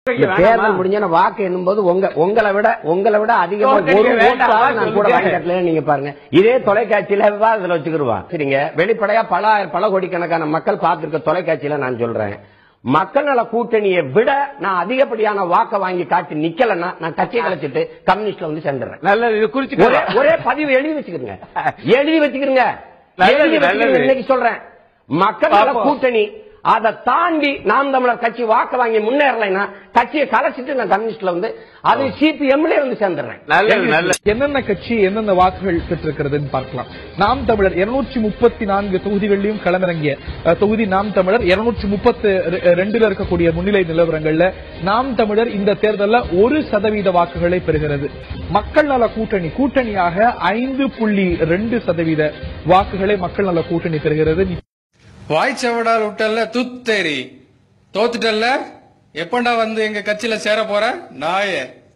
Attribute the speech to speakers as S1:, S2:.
S1: இந்த தேர்தல் முடிஞ்ச வாக்கு எண்ணும்போது உங்க உங்களை விட உங்களை விட அதிகமா ஒரு
S2: தோற்கடிக்க வேண்டாம்,
S1: ஓட்டாவது நான் கூட
S2: சொல்லுங்க.
S1: வாங்கி கட்டல நீங்க பாருங்க இதே தொலைக்காட்சியில விவாதத்துல வச்சுக்கிடுவான் சரிங்க வெளிப்படையா பல ஆயிரம் பல கோடிக்கணக்கான மக்கள் பார்த்திருக்க தொலைக்காட்சியில நான் சொல்றேன் மக்கள் நல கூட்டணியை விட நான் அதிகப்படியான வாக்க வாங்கி காட்டி நிக்கலன்னா நான் கட்சியை கலைச்சிட்டு கம்யூனிஸ்ட்ல வந்து சேர்ந்துடுறேன்
S2: நல்லது இது
S1: ஒரே
S2: குறிச்சு
S1: ஒரே பதிவு எழுதி வச்சுக்கிறங்க எழுதி வச்சுக்கிறங்க
S2: நல்லது,
S1: எழுதி வச்சுக்கிறங்க.
S2: நல்லது.
S1: இன்னைக்கு சொல்றேன் மக்கள் நல
S2: பாப்போம்.
S1: கூட்டணி அதை தாண்டி நாம் தமிழர் கட்சி வாக்கு வாங்கி முன்னேறலைன்னா கட்சியை கலைச்சிட்டு நான் கம்யூனிஸ்ட்ல வந்து அது சிபிஎம்ல வந்து சேர்ந்துடுறேன்
S2: நல்லது நல்லது
S3: என்னென்ன கட்சி எந்தெந்த வாக்குகள் பெற்றிருக்கிறதுன்னு பார்க்கலாம் நாம் தமிழர் 234 முப்பத்தி நான்கு தொகுதிகளிலும் களமிறங்கிய அஹ், தொகுதி நாம் தமிழர் 232 முப்பத்து ரெண்டுல இருக்கக்கூடிய முன்னிலை நிலவரங்கள்ல நாம் தமிழர் இந்த தேர்தல்ல ஒரு சதவீத வாக்குகளை பெறுகிறது மக்கள் நல கூட்டணி கூட்டணியாக ஐந்து புள்ளி ரெண்டு சதவீத வாக்குகளை மக்கள் நல கூட்டணி பெறுகிறது
S4: வாய்ச்சவடால் விட்டல்ல துத்தேரி தோத்துட்டல்ல எப்பண்டா வந்து எங்க கட்சியில சேர போற நாயே